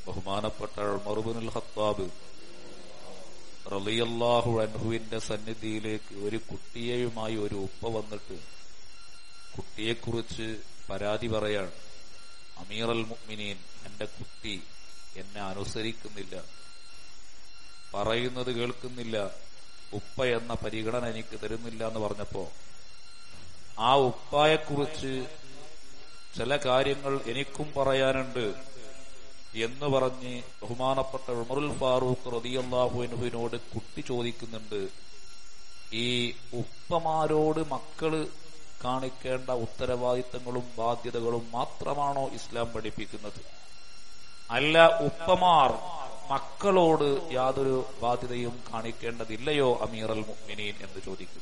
ബഹുമാനപ്പെട്ട ഉമറുബിനുൽ ഖത്താബ് റളിയല്ലാഹു അൻഹുവിന്റെ സന്നിധിയിലേക്ക് ഒരു കുട്ടിയെയുമായി ഒരു ഉപ്പ വന്നിട്ട് കുട്ടിയെക്കുറിച്ച് പരാതി പറയാണ് അമീർ അൽ മുഅ്മിനീൻ എന്റെ കുട്ടി എന്നെ അനുസരിക്കുന്നില്ല പറയുന്നത് കേൾക്കുന്നില്ല ഉപ്പ എന്ന പരിഗണന എനിക്ക് തരുന്നില്ല എന്ന് പറഞ്ഞപ്പോ ആ ഉപ്പായെക്കുറിച്ച് ചില കാര്യങ്ങൾ എനിക്കും പറയാനുണ്ട് എന്ന് പറഞ്ഞ് ബഹുമാനപ്പെട്ട ഉമറുൽ ഫാറൂഖ് റതിയല്ലാഹുവിനോട് കുട്ടി ചോദിക്കുന്നുണ്ട് ഈ ഉപ്പമാരോട് മക്കള് കാണിക്കേണ്ട ഉത്തരവാദിത്തങ്ങളും ബാധ്യതകളും മാത്രമാണോ ഇസ്ലാം പഠിപ്പിക്കുന്നത് അല്ല ഉപ്പമാർ മക്കളോട് യാതൊരു ബാധ്യതയും കാണിക്കേണ്ടതില്ലയോ അമീർ അൽ മുഅ്മിനീൻ എന്ന് ചോദിക്കുന്നു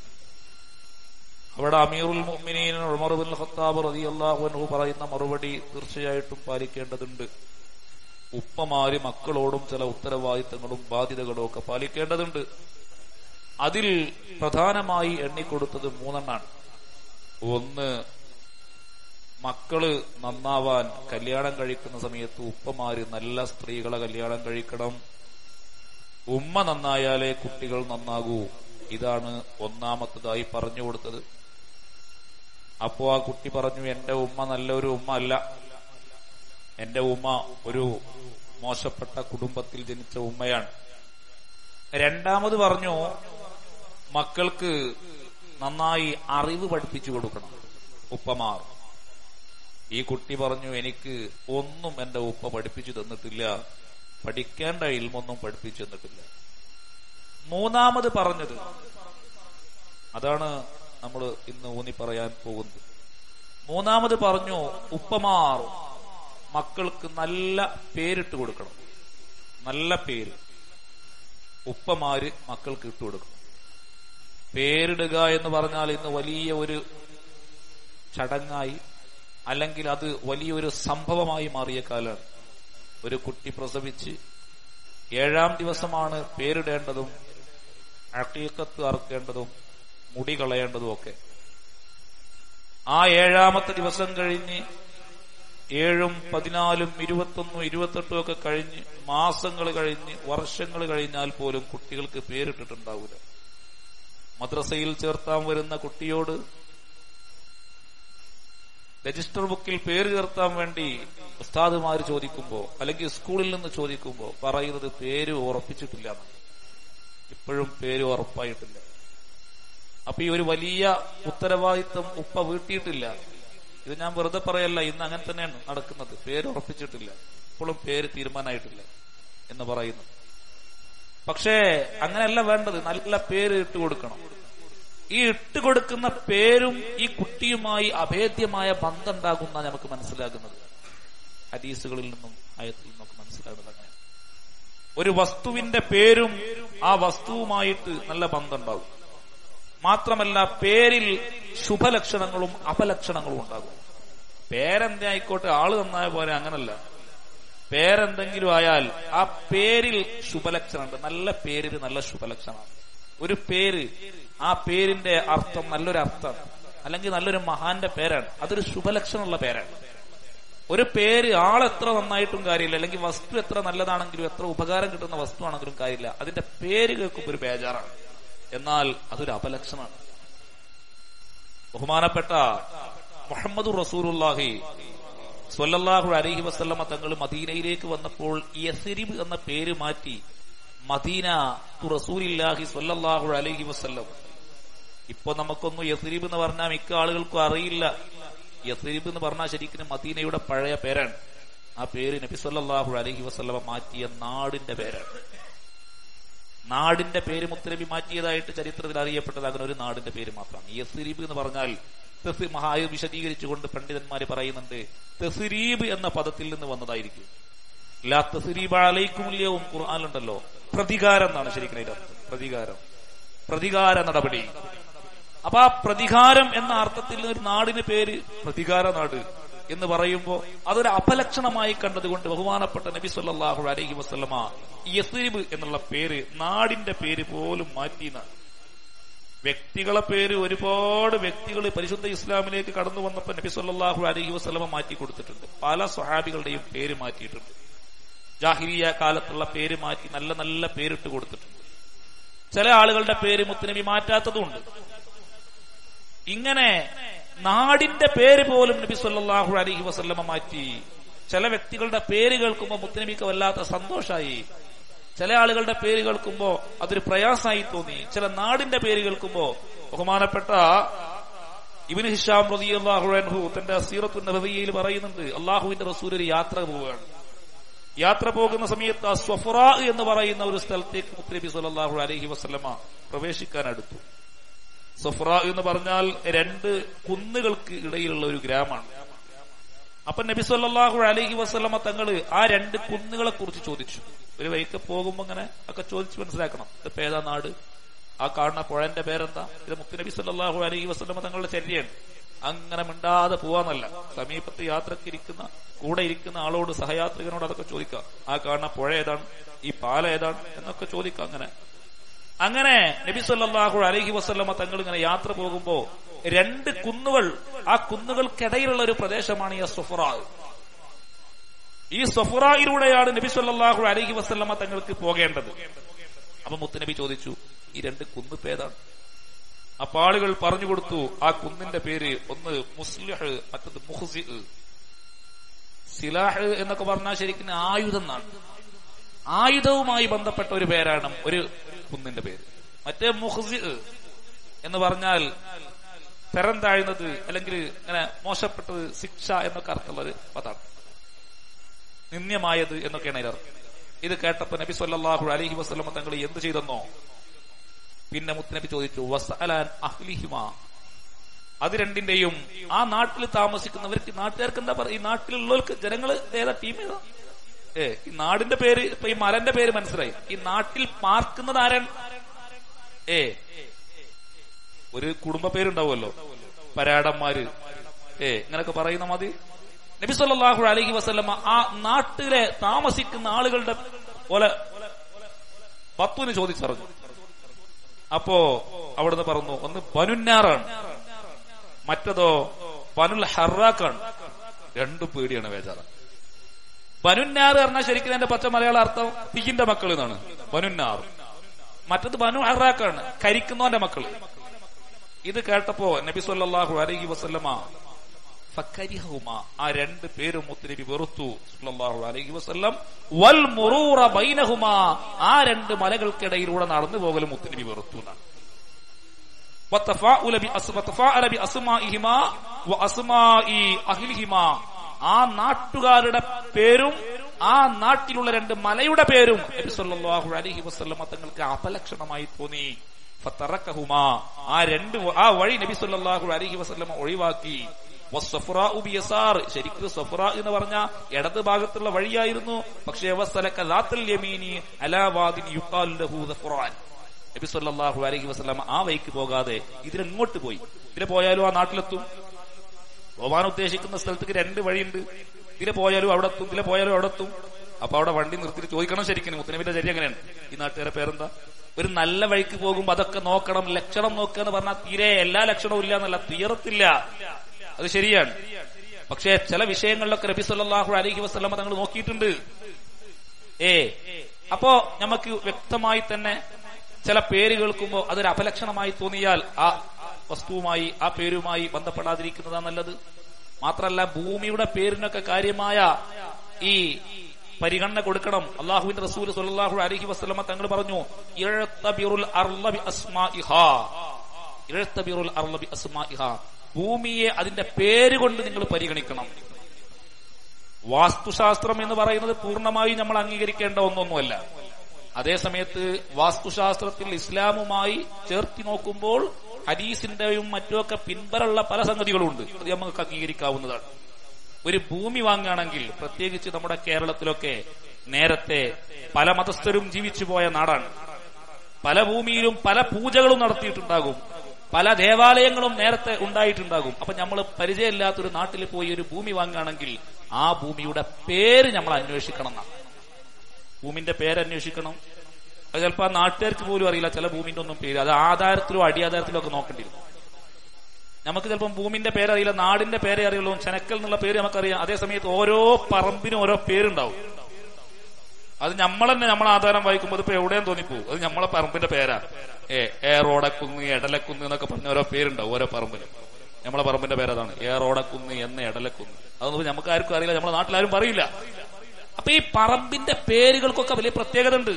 അവിടെ അമീറുൽ മുഅ്മിനീൻ ഉമർ ബിൻ ഖത്താബ് റളിയല്ലാഹു അൻഹു പറയുന്ന മറുപടി തീർച്ചയായിട്ടും പാലിക്കേണ്ടതുണ്ട് ഉപ്പമാര് മക്കളോടും ചില ഉത്തരവാദിത്തങ്ങളും ബാധ്യതകളും ഒക്കെ പാലിക്കേണ്ടതുണ്ട് അതിൽ പ്രധാനമായി എണ്ണിക്കൊടുത്തത് മൂന്നെണ്ണാണ് ഒന്ന് മക്കള് നന്നാവാൻ കല്യാണം കഴിക്കുന്ന സമയത്ത് ഉപ്പമാര് നല്ല സ്ത്രീകളെ കല്യാണം കഴിക്കണം ഉമ്മ നന്നായാലേ കുട്ടികൾ നന്നാകൂ ഇതാണ് ഒന്നാമത്തതായി പറഞ്ഞു കൊടുത്തത് അപ്പോ ആ കുട്ടി പറഞ്ഞു എന്റെ ഉമ്മ നല്ലൊരു ഉമ്മ അല്ല എന്റെ ഉമ്മ ഒരു മോശപ്പെട്ട കുടുംബത്തിൽ ജനിച്ച ഉമ്മയാണ് രണ്ടാമത് പറഞ്ഞു മക്കൾക്ക് നന്നായി അറിവ് പഠിപ്പിച്ചു കൊടുക്കണം ഉപ്പമാർ ഈ കുട്ടി പറഞ്ഞു എനിക്ക് ഒന്നും എന്റെ ഉപ്പ പഠിപ്പിച്ചു തന്നിട്ടില്ല പഠിക്കേണ്ട ഇൽമൊന്നും പഠിപ്പിച്ചു തന്നിട്ടില്ല മൂന്നാമത് പറഞ്ഞത് അതാണ് നമ്മൾ ഇന്ന് ഊന്നി പറയാൻ പോകുന്നത് മൂന്നാമത് പറഞ്ഞു ഉപ്പമാർ മക്കൾക്ക് നല്ല പേരിട്ട് കൊടുക്കണം നല്ല പേര് ഉപ്പമാര് മക്കൾക്ക് ഇട്ട് കൊടുക്കണം പേരിടുക എന്ന് പറഞ്ഞാൽ ഇന്ന് വലിയ ഒരു ചടങ്ങായി അല്ലെങ്കിൽ അത് വലിയൊരു സംഭവമായി മാറിയ കാലമാണ് ഒരു കുട്ടി പ്രസവിച്ച് ഏഴാം ദിവസമാണ് പേരിടേണ്ടതും അക്കീക്കത്ത് അറക്കേണ്ടതും മുടി കളയേണ്ടതും ഒക്കെ ആ ഏഴാമത്തെ ദിവസം കഴിഞ്ഞ് ഏഴും പതിനാലും ഇരുപത്തൊന്നും ഇരുപത്തെട്ടും ഒക്കെ കഴിഞ്ഞ് മാസങ്ങൾ കഴിഞ്ഞ് വർഷങ്ങൾ കഴിഞ്ഞാൽ പോലും കുട്ടികൾക്ക് പേരിട്ടിട്ടുണ്ടാവില്ല മദ്രസയിൽ ചേർത്താൻ വരുന്ന കുട്ടിയോട് രജിസ്റ്റർ ബുക്കിൽ പേര് ചേർത്താൻ വേണ്ടി ഉസ്താദുമാർ ചോദിക്കുമ്പോ അല്ലെങ്കിൽ സ്കൂളിൽ നിന്ന് ചോദിക്കുമ്പോ പറയുന്നത് പേര് ഉറപ്പിച്ചിട്ടില്ല ഇപ്പോഴും പേര് ഉറപ്പായിട്ടില്ല അപ്പൊ ഈ ഒരു വലിയ ഉത്തരവാദിത്വം ഉപ്പ വീട്ടിയിട്ടില്ല ഇത് ഞാൻ വെറുതെ പറയല്ല ഇന്ന് അങ്ങനെ തന്നെയാണ് നടക്കുന്നത് പേര് ഉറപ്പിച്ചിട്ടില്ല ഇപ്പോഴും പേര് തീരുമാനമായിട്ടില്ല എന്ന് പറയുന്നു പക്ഷേ അങ്ങനെയല്ല വേണ്ടത് നല്ല പേര് ഇട്ട് കൊടുക്കണം ഈ ഇട്ട് കൊടുക്കുന്ന പേരും ഈ കുട്ടിയുമായി അഭേദ്യമായ ബന്ധം ഉണ്ടാകുന്ന നമുക്ക് മനസ്സിലാകുന്നത് ഹദീസുകളിൽ നിന്നും ആയത്തിൽ നിന്നൊക്കെ മനസ്സിലാകുന്നത് അങ്ങനെ ഒരു വസ്തുവിന്റെ പേരും ആ വസ്തുവുമായിട്ട് നല്ല ബന്ധം ഉണ്ടാകും മാത്രമല്ല പേരിൽ ശുഭലക്ഷണങ്ങളും അപലക്ഷണങ്ങളും ഉണ്ടാകും പേരെന്തേ ആയിക്കോട്ടെ ആള് നന്നായ പോലെ അങ്ങനല്ല പേരെന്തെങ്കിലും ആയാൽ ആ പേരിൽ ശുഭലക്ഷണമുണ്ട് നല്ല പേരിൽ നല്ല ശുഭലക്ഷണമാണ് ഒരു പേര് ആ പേരിന്റെ അർത്ഥം നല്ലൊരു അർത്ഥമാണ് അല്ലെങ്കിൽ നല്ലൊരു മഹാന്റെ പേരാണ് അതൊരു ശുഭലക്ഷണമുള്ള പേരാണ് ഒരു പേര് ആളെത്ര നന്നായിട്ടും കാര്യമില്ല അല്ലെങ്കിൽ വസ്തു എത്ര നല്ലതാണെങ്കിലും എത്ര ഉപകാരം കിട്ടുന്ന വസ്തുവാണെങ്കിലും കാര്യമില്ല അതിന്റെ പേര് കേൾക്കുമ്പോൾ ഒരു ബേജാറാണ് എന്നാൽ അതൊരു അപലക്ഷണമാണ് ബഹുമാനപ്പെട്ട മുഹമ്മദ് റസൂറുല്ലാഹി സ്വല്ലല്ലാഹു അലൈഹി വസല്ലമ തങ്ങൾ മദീനയിലേക്ക് വന്നപ്പോൾ യസരിബ് എന്ന പേര് മാറ്റി മദീന തു റസൂലില്ലാഹി സ്വല്ലല്ലാഹു അലൈഹി വസല്ലം ഇപ്പൊ നമുക്കൊന്നും യസരിബ് എന്ന് പറഞ്ഞാൽ മിക്ക ആളുകൾക്കും അറിയില്ല യസരിബ് എന്ന് പറഞ്ഞാൽ ശരിക്കും മദീനയുടെ പഴയ പേരാണ് ആ പേര് നബി സല്ലല്ലാഹു അലൈഹി വസല്ലമ മാറ്റിയ നാടിന്റെ പേരാണ് നാടിന്റെ പേര് മുത്തലബി മാറ്റിയതായിട്ട് ചരിത്രത്തിൽ അറിയപ്പെട്ടതാകുന്ന ഒരു നാടിന്റെ പേര് മാത്രമാണ് യസ്രീബ് എന്ന് പറഞ്ഞാൽ തെസ് മഹായ വിശദീകരിച്ചുകൊണ്ട് പണ്ഡിതന്മാര് പറയുന്നുണ്ട് തെസ്രീബ് എന്ന പദത്തിൽ നിന്ന് വന്നതായിരിക്കും ലാ തെസ്രീബ് അലൈക്കുമില്ലവും ഖുർആാനുണ്ടല്ലോ പ്രതികാരം എന്നാണ് ശരിക്കും അതിന്റെ അർത്ഥം പ്രതികാരം പ്രതികാര നടപടി അപ്പൊ ആ പ്രതികാരം എന്ന അർത്ഥത്തിൽ ഒരു നാടിന് പേര് പ്രതികാര നാട് എന്ന് പറയുമ്പോ അതൊരു അപലക്ഷണമായി കണ്ടതുകൊണ്ട് ബഹുമാനപ്പെട്ട നബി സല്ലല്ലാഹു അലൈഹി വസല്ലമ യസ്രിബ് എന്നുള്ള പേര് നാടിന്റെ പേര് പോലും മാറ്റിയെന്നാണ് വ്യക്തികളെ പേര് ഒരുപാട് വ്യക്തികൾ പരിശുദ്ധ ഇസ്ലാമിലേക്ക് കടന്നു വന്നപ്പോൾ നബി സല്ലല്ലാഹു അലൈഹി വസല്ലമ മാറ്റി കൊടുത്തിട്ടുണ്ട് പല സ്വഹാബികളുടെയും പേര് മാറ്റിയിട്ടുണ്ട് ജാഹിരിയ കാലത്തുള്ള പേര് മാറ്റി നല്ല നല്ല പേരിട്ട് കൊടുത്തിട്ടുണ്ട് ചില ആളുകളുടെ പേര് മുത്തുനബി മാറ്റാത്തതുണ്ട് ഇങ്ങനെ നാടിന്റെ പേര് പോലും നബി സല്ലല്ലാഹു അലൈഹി വസല്ലമ മാറ്റി ചില വ്യക്തികളുടെ പേര് കേൾക്കുമ്പോൾ മുത്തുനബിക്ക് വല്ലാത്ത സന്തോഷമായി ചില ആളുകളുടെ പേര് കേൾക്കുമ്പോ അതൊരു പ്രയാസമായി തോന്നി ചില നാടിന്റെ പേര് കേൾക്കുമ്പോ ബഹുമാനപ്പെട്ട ഇബിന് ഹിഷാം റളിയല്ലാഹു അൻഹു തന്റെ സീറത്തു നബവിയിൽ പറയുന്നുണ്ട് അള്ളാഹുവിന്റെ റസൂൽ ഒരു യാത്ര പോവുകയാണ് യാത്ര പോകുന്ന സമയത്ത് സ്വഫറ എന്ന് പറയുന്ന ഒരു സ്ഥലത്തേക്ക് മുത്തനബി സല്ലല്ലാഹു അലൈഹി വസല്ലമ പ്രവേശിക്കാൻ അടുത്തു സഫറ എന്ന് പറഞ്ഞാൽ രണ്ട് കുന്നുകൾക്ക് ഇടയിലുള്ള ഒരു ഗ്രാമമാണ് അപ്പൊ നബി സല്ലല്ലാഹു അലൈഹി വസല്ലമ തങ്ങള് ആ രണ്ട് കുന്നുകളെ കുറിച്ച് ചോദിച്ചു ഒരു വൈക്ക് പോകുമ്പോ അങ്ങനെ ഒക്കെ ചോദിച്ച് മനസ്സിലാക്കണം ഇത് ഏതാ നാട് ആ കാണുന്ന പുഴന്റെ പേരെന്താ ഇത് മുത്തുനബി സല്ലല്ലാഹു അലൈഹി വസല്ലമ തങ്ങളുടെ ചര്യയാണ് അങ്ങനെ മിണ്ടാതെ പോവാന്നല്ല സമീപത്ത് യാത്രക്ക് ഇരിക്കുന്ന കൂടെ ഇരിക്കുന്ന ആളോട് സഹയാത്രികനോട് അതൊക്കെ ചോദിക്കാം ആ കാണുന്ന പുഴ ഏതാണ് ഈ പാല ഏതാണ് എന്നൊക്കെ ചോദിക്കാം അങ്ങനെ അങ്ങനെ നബി സല്ലല്ലാഹു അലൈഹി വസല്ലമ തങ്ങൾ ഇങ്ങനെ യാത്ര പോകുമ്പോ രണ്ട് കുന്നുകൾ ആ കുന്നുകൾക്കിടയിലുള്ള ഒരു പ്രദേശമാണ് ഈ സൊഫറ ഈ സൊഫറയിലൂടെയാണ് നബി സല്ലല്ലാഹു അലൈഹി വസല്ലമ തങ്ങൾക്ക് പോകേണ്ടത് അപ്പൊ മുത്തുനബി ചോദിച്ചു ഈ രണ്ട് കുന്നിപ്പേതാണ് അപ്പൊ ആളുകൾ പറഞ്ഞു കൊടുത്തു ആ കുന്നിന്റെ പേര് ഒന്ന് മുസ്ലിഹ് മറ്റത് മുഹ്സി സിലാഹ് എന്നൊക്കെ പറഞ്ഞാൽ ശരിക്കും ആയുധം എന്നാണ് ആയുധവുമായി ബന്ധപ്പെട്ട ഒരു പേരാണ് ഒരു കുന്നിന്റെ പേര് മറ്റേ മുഹ്സി എന്ന് പറഞ്ഞാൽ തരം താഴ്ന്നത് അല്ലെങ്കിൽ ഇങ്ങനെ മോശപ്പെട്ടത് ശിക്ഷ എന്നൊക്കെ അർത്ഥമുള്ള ഒരു പദമാണ് നിന്ദ്യമായത് എന്നൊക്കെയാണ് അതിലർത്ഥം ഇത് കേട്ടപ്പോ നബി സല്ലല്ലാഹു അലൈഹി വസല്ലമ തങ്ങൾ എന്ത് ചെയ്തെന്നോ പിന്നെ മുത്തനബി ചോദിച്ചു വസഅലാൻ അഹ്ലിഹിമ അത് രണ്ടിന്റെയും ആ നാട്ടിൽ താമസിക്കുന്നവർക്ക് നാട്ടുകാർക്ക് എന്താ പറയുക ഈ നാട്ടിലുള്ളവർക്ക് ജനങ്ങൾ ഏതാ ടീം ഏതാ ഏ ഈ നാടിന്റെ പേര് ഇപ്പൊ ഈ മലന്റെ പേര് മനസ്സിലായി ഈ നാട്ടിൽ പാർക്കുന്നത് ആരാണ് ഏ ഒരു കുടുംബ പേരുണ്ടാവുമല്ലോ പരാടന്മാര് ഏ ഇങ്ങനൊക്കെ പറയുന്ന മതി നബി സല്ലല്ലാഹു അലൈഹി വസല്ലമ ആ നാട്ടിലെ താമസിക്കുന്ന ആളുകളുടെ പോലെ പത്തുവിന് ചോദിച്ചറിഞ്ഞു അപ്പോ അവിടുന്ന് പറഞ്ഞു ഒന്ന് ബനുന്നാറാണ് മറ്റതോ ബനുൽ ഹറാക്കാണ് രണ്ടും പേടിയാണ് വേചാറ ബനുന്നാർ പറഞ്ഞാൽ ശരിക്കും എന്റെ പച്ച മലയാള അർത്ഥം തീന്റെ മക്കൾ എന്നാണ് ബനുന്നാർ മറ്റത് ബനു ഹറാക്കാണ് കരിക്കുന്നവന്റെ മക്കള് ഇത് കേട്ടപ്പോ നബി സല്ലല്ലാഹു അലൈഹി വസല്ലമ ഫക്കരിഹുമ ആ രണ്ട് പേരും മുത്തുനബി വെറുത്തു സല്ലല്ലാഹു അലൈഹി വസല്ലം വൽ മുറൂറ ബൈനഹുമ ആ രണ്ട് മലകൾക്കിടയിലൂടെ നടന്നു പോകലും മുത്തുനബി വെറുത്തു എന്നാണ് വതഫാഉല ബി അസ് വതഫാഅല ബി അസ്മാഇഹിമ വ അസ്മാഇ അഹ്ലിഹിമ ആ നാട്ടുകാരുടെ പേരും ആ നാട്ടിലുള്ള രണ്ട് മലയുടെ പേരും നബി സല്ലല്ലാഹു അലൈഹി വസല്ലമ തങ്ങൾക്ക് അപലക്ഷണമായി തോന്നി ഫതറക്കഹുമാ ആ രണ്ട് ആ വഴി നബി സല്ലല്ലാഹു അലൈഹി വസല്ലമ ഒഴിവാക്കി വസ്സഫ്റാഉ ബിയസാർ ശരിക്കും സഫ്റ എന്ന് പറഞ്ഞ ഇടത് ഭാഗത്തുള്ള വഴിയായിരുന്നു പക്ഷേ വസ്സലക ലാത്തൽ യമീനി അലാ വാദിൻ യുഖാൽ ലഹു ദഫ്റാൻ നബി സല്ലല്ലാഹു അലൈഹി വസല്ലമ ആ വഴിക്ക് പോകാതെ ഇതിലെങ്ങോട്ട് പോയി ഇതിലെ പോയാലും ആ നാട്ടിലെത്തും പോവാൻ ഉദ്ദേശിക്കുന്ന സ്ഥലത്തേക്ക് രണ്ട് വഴിയുണ്ട് ഇതിലെ പോയാലും അവിടെ എത്തും ഇതിലെ പോയാലും അവിടെ എത്തും അപ്പൊ അവിടെ വണ്ടി നിർത്തിയിട്ട് ചോദിക്കണം ശരിക്കും മുത്തനബിന്റെ ചര്യ എങ്ങനെയാണ് ഈ നാട്ടുകാരെ പേരെന്താ ഒരു നല്ല വഴിക്ക് പോകുമ്പോ അതൊക്കെ നോക്കണം ലക്ഷണം നോക്കുക എന്ന് പറഞ്ഞാൽ തീരെ എല്ലാ ലക്ഷണവും ഇല്ല എന്നല്ല തീരത്തില്ല അത് ശരിയാണ് പക്ഷേ ചില വിഷയങ്ങളിലൊക്കെ നബി സല്ലല്ലാഹു അലൈഹി വസല്ലമ തങ്ങൾ നോക്കിയിട്ടുണ്ട് ഏ അപ്പോ നമുക്ക് വ്യക്തമായി തന്നെ ചില പേര് കേൾക്കുമ്പോൾ അതൊരു അപലക്ഷണമായി തോന്നിയാൽ ആ വസ്തുവുമായി ആ പേരുമായി ബന്ധപ്പെടാതിരിക്കുന്നതാണ് നല്ലത് മാത്രല്ല ഭൂമിയുടെ പേരിനൊക്കെ കാര്യമായ ഈ പരിഗണന കൊടുക്കണം അള്ളാഹുവിന്റെ റസൂൽ സല്ലല്ലാഹു അലൈഹി വസല്ലമ തങ്ങൾ പറഞ്ഞു ഇഴത്തബിറുൽ അർള ബി അസ്മാഇഹാ ഇഴത്തബിറുൽ അർള ബി അസ്മാഇഹാ ഭൂമിയെ അതിന്റെ പേര് കൊണ്ട് നിങ്ങൾ പരിഗണിക്കണം വാസ്തുശാസ്ത്രം എന്ന് പറയുന്നത് പൂർണ്ണമായി നമ്മൾ അംഗീകരിക്കേണ്ട ഒന്നൊന്നുമല്ല അതേസമയത്ത് വാസ്തുശാസ്ത്രത്തിൽ ഇസ്ലാമുമായി ചേർത്തി നോക്കുമ്പോൾ ഹദീസിന്റെയും മറ്റുമൊക്കെ പിൻബലുള്ള പല സംഗതികളുണ്ട് അത് നമുക്ക് അംഗീകരിക്കാവുന്നതാണ് ഒരു ഭൂമി വാങ്ങുകയാണെങ്കിൽ പ്രത്യേകിച്ച് നമ്മുടെ കേരളത്തിലൊക്കെ നേരത്തെ പല മതസ്ഥരും ജീവിച്ചു പോയ നാടാണ് പല ഭൂമിയിലും പല പൂജകളും നടത്തിയിട്ടുണ്ടാകും പല ദേവാലയങ്ങളും നേരത്തെ ഉണ്ടായിട്ടുണ്ടാകും അപ്പൊ നമ്മൾ പരിചയമില്ലാത്തൊരു നാട്ടിൽ പോയി ഒരു ഭൂമി വാങ്ങുകയാണെങ്കിൽ ആ ഭൂമിയുടെ പേര് നമ്മൾ അന്വേഷിക്കണം എന്നാണ് ഭൂമിന്റെ പേര് അന്വേഷിക്കണം അത് ചിലപ്പോൾ ആ നാട്ടുകാർക്ക് പോലും അറിയില്ല ചില ഭൂമിന്റെ ഒന്നും പേര് അത് ആധാരത്തിലോ അടിയാധാരത്തിലോ ഒക്കെ നോക്കേണ്ടി വരും നമുക്ക് ചിലപ്പം ഭൂമിന്റെ പേരറിയില്ല നാടിന്റെ പേരേ അറിയുള്ളൂ ചെനക്കൽ എന്നുള്ള പേര് നമുക്കറിയാം അതേ സമയത്ത് ഓരോ പറമ്പിനും ഓരോ പേരുണ്ടാവും അത് നമ്മൾ തന്നെ നമ്മളെ ആധാരം വായിക്കുമ്പോൾ ഇപ്പൊ എവിടെയും തോന്നിപ്പോ അത് നമ്മളെ പറമ്പിന്റെ പേരാ ഏ ഏറോടക്കുന്ന് എടലക്കുന്ന് എന്നൊക്കെ പറഞ്ഞ ഓരോ പേരുണ്ടാവും ഓരോ പറമ്പിന് നമ്മളെ പറമ്പിന്റെ പേരതാണ് ഏറോടക്കുന്ന് എന്ന എടലക്കുന്ന് അതൊന്നും നമുക്ക് ആർക്കും അറിയില്ല നമ്മളെ നാട്ടിലാരും പറയില്ല അപ്പൊ ഈ പറമ്പിന്റെ പേരുകൾക്കൊക്കെ വലിയ പ്രത്യേകത ഉണ്ട്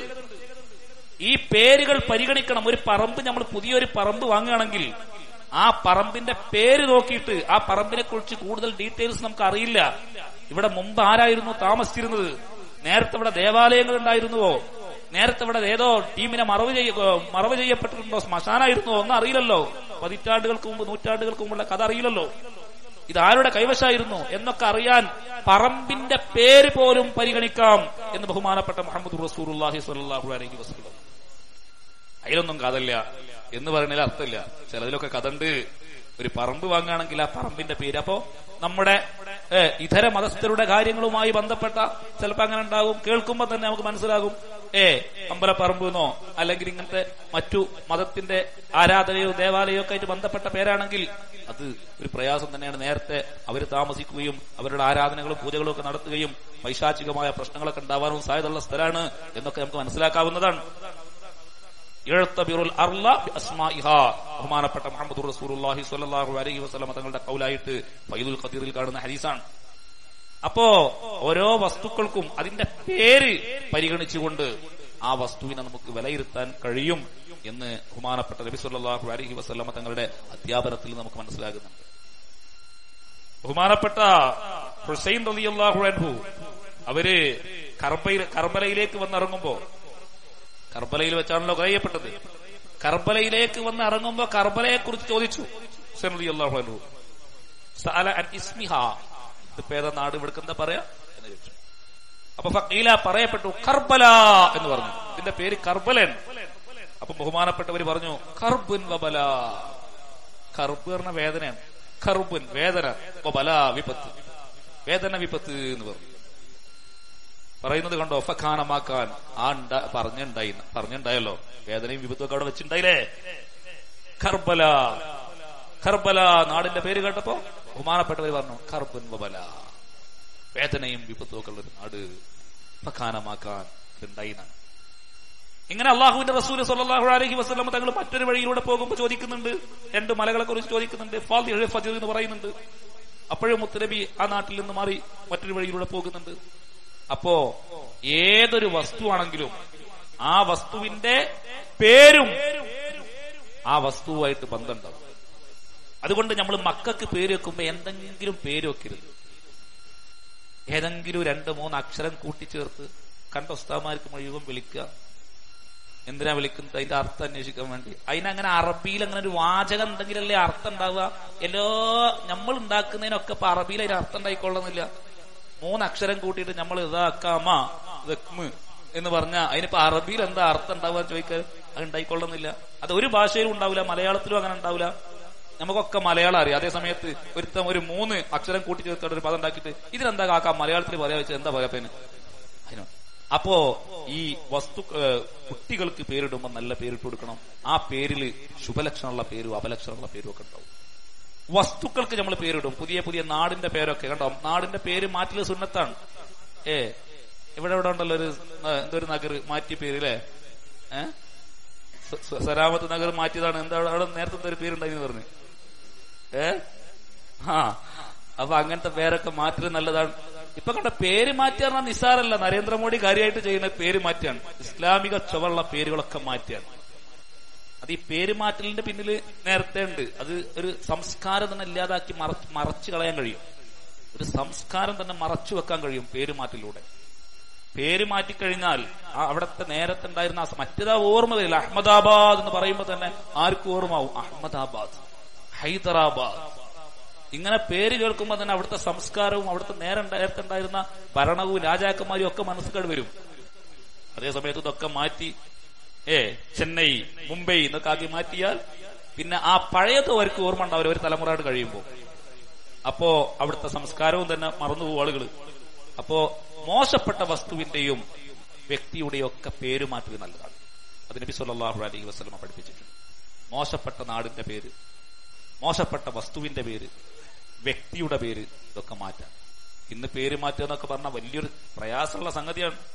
ഈ പേരുകൾ പരിഗണിക്കണം ഒരു പറമ്പ് നമ്മൾ പുതിയൊരു പറമ്പ് വാങ്ങുകയാണെങ്കിൽ ആ പറമ്പിന്റെ പേര് നോക്കിയിട്ട് ആ പറമ്പിനെ കുറിച്ച് കൂടുതൽ ഡീറ്റെയിൽസ് നമുക്ക് അറിയില്ല ഇവിടെ മുമ്പ് ആരായിരുന്നു താമസിച്ചിരുന്നത് നേരത്തെ ഇവിടെ ദേവാലയങ്ങൾ ഉണ്ടായിരുന്നുവോ നേരത്തെ ഇവിടെ ഏതോ ടീമിനെ മറവ് ചെയ്യ മറവ് ചെയ്യപ്പെട്ടിട്ടുണ്ടോ ശ്മശാനായിരുന്നോ ഒന്നും അറിയില്ലല്ലോ പതിറ്റാണ്ടുകൾക്ക് മുമ്പ് നൂറ്റാണ്ടുകൾക്ക് മുമ്പുള്ള കഥ അറിയില്ലല്ലോ ഇത് ആരുടെ കൈവശമായിരുന്നു എന്നൊക്കെ അറിയാൻ പറമ്പിന്റെ പേര് പോലും പരിഗണിക്കാം എന്ന് ബഹുമാനപ്പെട്ട മുഹമ്മദ് റസൂർഹി സ്വല്ലാഹു അലൈഹി വസ്ലം അതിലൊന്നും കഥല്ല എന്ന് പറയുന്നതിൽ അർത്ഥമില്ല ചിലതിലൊക്കെ കഥണ്ട് ഒരു പറമ്പ് വാങ്ങുകയാണെങ്കിൽ ആ പറമ്പിന്റെ പേര് അപ്പോ നമ്മുടെ ഏ, ഇതര മതസ്ഥരുടെ കാര്യങ്ങളുമായി ബന്ധപ്പെട്ട ചിലപ്പോ അങ്ങനെ ഉണ്ടാകും കേൾക്കുമ്പോ തന്നെ നമുക്ക് മനസ്സിലാകും ഏ അമ്പലപ്പറമ്പ് എന്നോ അല്ലെങ്കിൽ ഇങ്ങനത്തെ മറ്റു മതത്തിന്റെ ആരാധനയോ ദേവാലയോ ഒക്കെ ആയിട്ട് ബന്ധപ്പെട്ട പേരാണെങ്കിൽ അത് ഒരു പ്രയാസം തന്നെയാണ് നേരത്തെ അവർ താമസിക്കുകയും അവരുടെ ആരാധനകളും പൂജകളും ഒക്കെ നടത്തുകയും പൈശാചികമായ പ്രശ്നങ്ങളൊക്കെ ഉണ്ടാവാനും സാധ്യതയുള്ള സ്ഥലമാണ് എന്നൊക്കെ നമുക്ക് മനസ്സിലാക്കാവുന്നതാണ് ഇഴത്തബിറുൽ അർള ബിഅസ്മാഇഹാ. ബഹുമാനപ്പെട്ട മുഹമ്മദ് റസൂലുള്ളാഹി സ്വല്ലല്ലാഹു അലൈഹി വസല്ലം തങ്ങളുടെ കൗലായിട്ട് ഫൈദുൽ ഖദീറിൽ കാണുന്ന ഹദീസാണ് അപ്പോ ഓരോ വസ്തുക്കൾക്കും അതിന്റെ പേര് പരിഗണിച്ചുകൊണ്ട് ആ വസ്തുവിനെ നമുക്ക് വിലയിരുത്താൻ കഴിയും എന്ന് ബഹുമാനപ്പെട്ട നബി സല്ലല്ലാഹു അലൈഹി വസല്ലം തങ്ങളുടെ അധ്യാപനത്തിൽ നമുക്ക് മനസ്സിലാകുന്നുണ്ട് ബഹുമാനപ്പെട്ട ഹുസൈൻ റളിയല്ലാഹു അൻഹു അവര് കർബയിൽ കർബലയിലേക്ക് വന്നിറങ്ങുമ്പോ കർബലയിൽ വെച്ചാണല്ലോ കഴിയപ്പെട്ടത് കർബലയിലേക്ക് വന്ന് ഇറങ്ങുമ്പോ കർബലയെ കുറിച്ച് ചോദിച്ചു ഹുസൈൻ റളിയല്ലാഹു അൻഹു സഅല അൻ ഇസ്മിഹ ഇതിപ്പോ ഏതാ നാട് ഇവിടേക്ക് എന്താ പറയാ എന്ന് ചോദിച്ചു അപ്പൊ ഫീല പറയപ്പെട്ടു കർബല എന്ന് പറഞ്ഞു ഇതിന്റെ പേര് കർബലൻ അപ്പൊ ബഹുമാനപ്പെട്ടവര് പറഞ്ഞു കർബുൻ വബല കർബ് പറഞ്ഞ വേദനയാണ് കർബുൻ വേദന വബല വിപത്ത് വേദന വിപത്ത് എന്ന് പറഞ്ഞു പറയുന്നത് കണ്ടോ ഫഖാനമാക്കാൻ ആ ഉണ്ടാ പറഞ്ഞുണ്ടായി പറഞ്ഞുണ്ടായല്ലോ വേദനയും വിപത്തും ഒക്കെ അവിടെ വെച്ചിട്ടുണ്ടായില്ലേ കർബല കർബല നാടിന്റെ പേര് കേട്ടപ്പോ ബഹുമാനപ്പെട്ടവർ പറഞ്ഞു കർബൻ വബല വേദനയും വിപത്തും ഒക്കെ ഉള്ള ഒരു നാട് ഫഖാനമാക്കാൻ ഉണ്ടായി എന്നാണ് ഇങ്ങനെ അള്ളാഹുവിന്റെ റസൂൽ സല്ലല്ലാഹു അലൈഹി വസല്ലം തങ്ങൾ മറ്റൊരു വഴിയിലൂടെ പോകുമ്പോൾ ചോദിക്കുന്നുണ്ട് രണ്ട് മലകളെ കുറിച്ച് ചോദിക്കുന്നുണ്ട് ഫാദി ഫജർ എന്ന് പറയുന്നുണ്ട് അപ്പോഴും മുത്തനബി ആ നാട്ടിൽ നിന്ന് മാറി മറ്റൊരു വഴിയിലൂടെ പോകുന്നുണ്ട് അപ്പോ ഏതൊരു വസ്തുവാണെങ്കിലും ആ വസ്തുവിന്റെ പേരും ആ വസ്തുവായിട്ട് ബന്ധമുണ്ടാവും അതുകൊണ്ട് നമ്മൾ മക്കൾക്ക് പേര് വെക്കുമ്പോ എന്തെങ്കിലും പേര് വെക്കരുത് ഏതെങ്കിലും രണ്ട് മൂന്ന് അക്ഷരം കൂട്ടിച്ചേർത്ത് കണ്ട ഉസ്താമാർക്ക് മുഴുവൻ വിളിക്കുക എന്തിനാ വിളിക്കുന്നത് അതിന്റെ അർത്ഥം അന്വേഷിക്കാൻ വേണ്ടി അതിനങ്ങനെ അറബിയിൽ അങ്ങനെ ഒരു വാചകം ഉണ്ടെങ്കിലല്ലേ അർത്ഥം ഉണ്ടാവുക എല്ലാ നമ്മൾ ഉണ്ടാക്കുന്നതിനൊക്കെ ഇപ്പൊ അറബിയിൽ അതിന് അർത്ഥം ഉണ്ടായിക്കൊള്ളുന്നില്ല മൂന്ന് അക്ഷരം കൂട്ടിയിട്ട് നമ്മൾ ഇതാക്കാമ ദക്മ് എന്ന് പറഞ്ഞ അതിനിപ്പോ അറബിയിൽ എന്താ അർത്ഥം ഉണ്ടാവുക ചോദിക്കാൻ അത് ഉണ്ടായിക്കൊള്ളുന്നില്ല അത് ഒരു ഭാഷയിലും ഉണ്ടാവില്ല മലയാളത്തിലും അങ്ങനെ ഉണ്ടാവില്ല നമുക്കൊക്കെ മലയാളം അറിയാം അതേ സമയത്ത് ഒരുത്തം ഒരു മൂന്ന് അക്ഷരം കൂട്ടി ചേർത്തിട്ട് ഒരു പദം ഉണ്ടാക്കിയിട്ട് ഇതിനെന്താ കാക്ക മലയാളത്തിൽ പറയാ വെച്ചാൽ എന്താ പറയാ പേന് അതിനോ അപ്പോ ഈ വസ്തു ഏഹ് കുട്ടികൾക്ക് പേരിടുമ്പോൾ നല്ല പേരിട്ട് കൊടുക്കണം ആ പേരിൽ ശുഭലക്ഷണമുള്ള പേരും അപലക്ഷണമുള്ള പേരും ഒക്കെ ഉണ്ടാവും വസ്തുക്കൾക്ക് നമ്മൾ പേരിടും പുതിയ പുതിയ നാടിന്റെ പേരൊക്കെ കണ്ടോ നാടിന്റെ പേര് മാറ്റല് സുന്നത്താണ് ഏ ഇവിടെ ഇവിടെ ഉണ്ടല്ലോ ഒരു ഏഹ്, എന്തോ ഒരു നഗർ മാറ്റിയ പേര് അല്ലേ ഏഹ് സ- സ- സലാമത്ത് നഗർ മാറ്റിയതാണ് എന്താ അവിടെ അവിടെ നേരത്തെ എന്തോ ഒരു പേരുണ്ടായിരുന്നു പറഞ്ഞു ഏ ആ അപ്പൊ അങ്ങനത്തെ പേരൊക്കെ മാറ്റൽ നല്ലതാണ് ഇപ്പൊ കണ്ട പേര് മാറ്റി പറഞ്ഞാൽ നിസ്സാരല്ല നരേന്ദ്രമോദി കാര്യമായിട്ട് ചെയ്യുന്ന പേര് മാറ്റിയാണ് ഇസ്ലാമിക ചുവള്ള പേരുകളൊക്കെ മാറ്റിയാണ് അത് ഈ പേര് മാറ്റലിന്റെ പിന്നിൽ നേരത്തെ ഉണ്ട് അത് ഒരു സംസ്കാരം തന്നെ ഇല്ലാതാക്കി മറ- മറച്ചു കളയാൻ കഴിയും ഒരു സംസ്കാരം തന്നെ മറച്ചു വെക്കാൻ കഴിയും പേര് മാറ്റലിലൂടെ പേര് മാറ്റിക്കഴിഞ്ഞാൽ ആ അവിടുത്തെ നേരത്തെ ഉണ്ടായിരുന്ന ആ സ- മറ്റേതാ ഓർമ്മ വരില്ല അഹമ്മദാബാദ് എന്ന് പറയുമ്പോൾ തന്നെ ആർക്കും ഓർമ്മാവും അഹമ്മദാബാദ് ഹൈദരാബാദ് ഇങ്ങനെ പേര് കേൾക്കുമ്പോൾ തന്നെ അവിടുത്തെ സംസ്കാരവും അവിടുത്തെ നേരം നേരത്തെ ഉണ്ടായിരുന്ന ഭരണവും രാജാക്കന്മാരും ഒക്കെ മനസ്സിൽ വരും അതേ സമയത്ത് ഇതൊക്കെ മാറ്റി ഏ ചെന്നൈ മുംബൈ എന്നൊക്കെ ആക്കി മാറ്റിയാൽ പിന്നെ ആ പഴയത് അവർക്ക് ഓർമ്മ ഉണ്ടാവില്ല ഒരു തലമുറയോട് കഴിയുമ്പോൾ അപ്പോ അവിടുത്തെ സംസ്കാരവും തന്നെ മറന്നുപോകും ആളുകൾ അപ്പോ മോശപ്പെട്ട വസ്തുവിന്റെയും വ്യക്തിയുടെയും ഒക്കെ പേര് മാറ്റുക നല്ലതാണ് അത് നബി സല്ലല്ലാഹു അലൈഹി വസല്ലമ പഠിപ്പിച്ചിട്ടുണ്ട് മോശപ്പെട്ട നാടിന്റെ പേര് മോശപ്പെട്ട വസ്തുവിന്റെ പേര് വ്യക്തിയുടെ പേര് ഇതൊക്കെ മാറ്റാം ഇന്ന് പേര് മാറ്റുക എന്നൊക്കെ പറഞ്ഞാൽ വലിയൊരു പ്രയാസമുള്ള സംഗതിയാണ്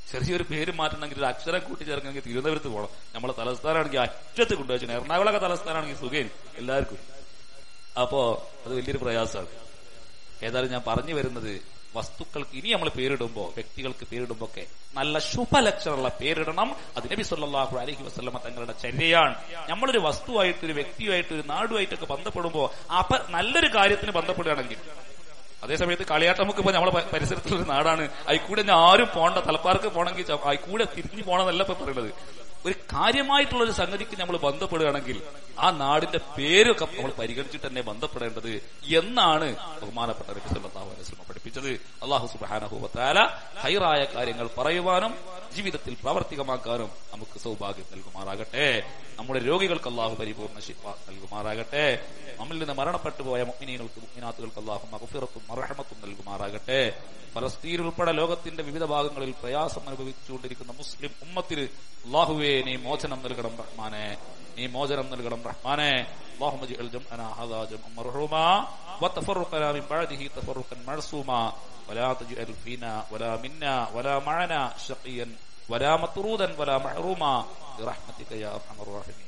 ചെറിയൊരു പേര് മാറ്റണമെങ്കിൽ ഒരു അക്ഷരം കൂട്ടിച്ചേർക്കണമെങ്കിൽ തിരുവനന്തപുരത്ത് പോകണം നമ്മളെ തലസ്ഥാനാണെങ്കിൽ അറ്റത്ത് കൊണ്ടുവച്ചു എറണാകുളമൊക്കെ തലസ്ഥാനാണെങ്കിൽ സുഖം എല്ലാവർക്കും അപ്പോ അത് വലിയൊരു പ്രയാസമാണ് ഏതായാലും ഞാൻ പറഞ്ഞു വരുന്നത് വസ്തുക്കൾക്ക് ഇനി നമ്മൾ പേരിടുമ്പോ വ്യക്തികൾക്ക് പേരിടുമ്പോ ഒക്കെ നല്ല ശുഭലക്ഷണമുള്ള പേരിടണം അത് നബി സല്ലല്ലാഹു അലൈഹി വസല്ലമ തങ്ങളുടെ ചര്യയാണ് നമ്മളൊരു വസ്തുവായിട്ട് ഒരു വ്യക്തിയുമായിട്ട് ഒരു നാടുമായിട്ടൊക്കെ ബന്ധപ്പെടുമ്പോ അപ്പൊ നല്ലൊരു കാര്യത്തിന് ബന്ധപ്പെടുകയാണെങ്കിൽ അതേസമയത്ത് കളിയാട്ടമുക്ക് ഇപ്പൊ നമ്മളെ പ- പരിസരത്തുള്ള ഒരു നാടാണ് അതിക്കൂടെ ഞാൻ ആരും പോണ്ട തലപ്പാർക്ക് പോണെങ്കിൽ ച- അതിക്കൂടെ തിരിഞ്ഞു പോണെന്നല്ല ഇപ്പൊ പറയുന്നത് ഒരു കാര്യമായിട്ടുള്ള ഒരു സംഗതിക്ക് നമ്മൾ ബന്ധപ്പെടുകയാണെങ്കിൽ ആ നാടിന്റെ പേരൊക്കെ നമ്മൾ പരിഗണിച്ചിട്ട് തന്നെ ബന്ധപ്പെടേണ്ടത് എന്നാണ് ബഹുമാനപ്പെട്ട നബി സല്ലല്ലാഹു അലൈഹി വസല്ലം പഠിപ്പിച്ചത് അള്ളാഹു സുബ്ഹാനഹു വതആല ഹൈറായ കാര്യങ്ങൾ പറയുവാനും ജീവിതത്തിൽ പ്രാവർത്തികമാക്കാനും നമുക്ക് സൗഭാഗ്യം നൽകുമാറാകട്ടെ നമ്മുടെ രോഗികൾക്ക് അള്ളാഹു പരിപൂർണ്ണ ശിഫ നൽകുമാറാകട്ടെ നമ്മിൽ നിന്ന് മരണപ്പെട്ടു പോയ മുഅ്മിനീങ്ങൾക്ക് മുഅ്മിനാത്തുകൾക്ക് അള്ളാഹു മഗ്ഫിറത്തും മർഹമത്തും നൽകുമാറാകട്ടെ ഫലസ്തീൻ ഉൾപ്പെടെ ലോകത്തിന്റെ വിവിധ ഭാഗങ്ങളിൽ പ്രയാസം അനുഭവിച്ചുകൊണ്ടിരിക്കുന്ന മുസ്ലിം ഉമ്മത്തിന് അള്ളാഹുവേ നീ മോചനം നൽകണം റഹ്മാനെ നീ മോചനം നൽകണം റഹ്മാനെ اللهم اجعل جمعنا هذا جمعا مرحوما وتفرقنا من بعده تفرقا معصوما ولا تجعل فينا ولا منا ولا معنا شقيا ولا مطرودا ولا محروما برحمتك يا ارحم الراحمين